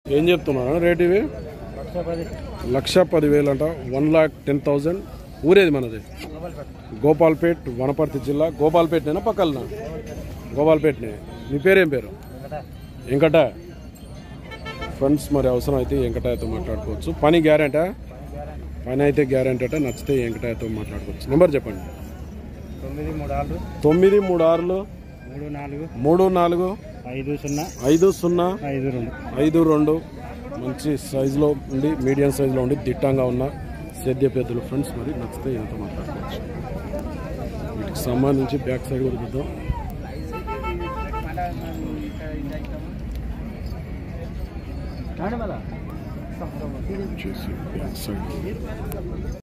ఏం చెప్తున్నారు రేట్ ఇవి లక్ష పదివేలు అంట వన్ లాక్ టెన్ థౌజండ్ ఊరేది మనది గోపాల్పేట్ వనపర్తి జిల్లా గోపాల్పేట్నేనా పక్కన గోపాల్పేట్నే మీ పేరేం పేరు వెంకట ఫ్రెండ్స్ మరి అవసరం అయితే వెంకటాయతో మాట్లాడుకోవచ్చు పని గ్యారెంటా పని అయితే గ్యారెంటీ అంటే నచ్చితే వెంకటాయతో మాట్లాడుకోవచ్చు నెంబర్ చెప్పండి తొమ్మిది మూడు ఆరు తొమ్మిది మూడు ఆరులు మూడు నాలుగు మూడు నాలుగు ఐదు సున్నా ఐదు సున్నా ఐదు రెండు ఐదు రెండు మంచి సైజులో ఉండి మీడియం సైజులో ఉండి దిట్టంగా ఉన్న సేద్య పెద్దలు ఫ్రెండ్స్ మరి నచ్చితే ఎంత మాట్లాడుకోవచ్చు వీటికి సంబంధించి బ్యాక్ సైడ్ కూడా చూద్దాం వచ్చేసి బ్యాక్ సైడ్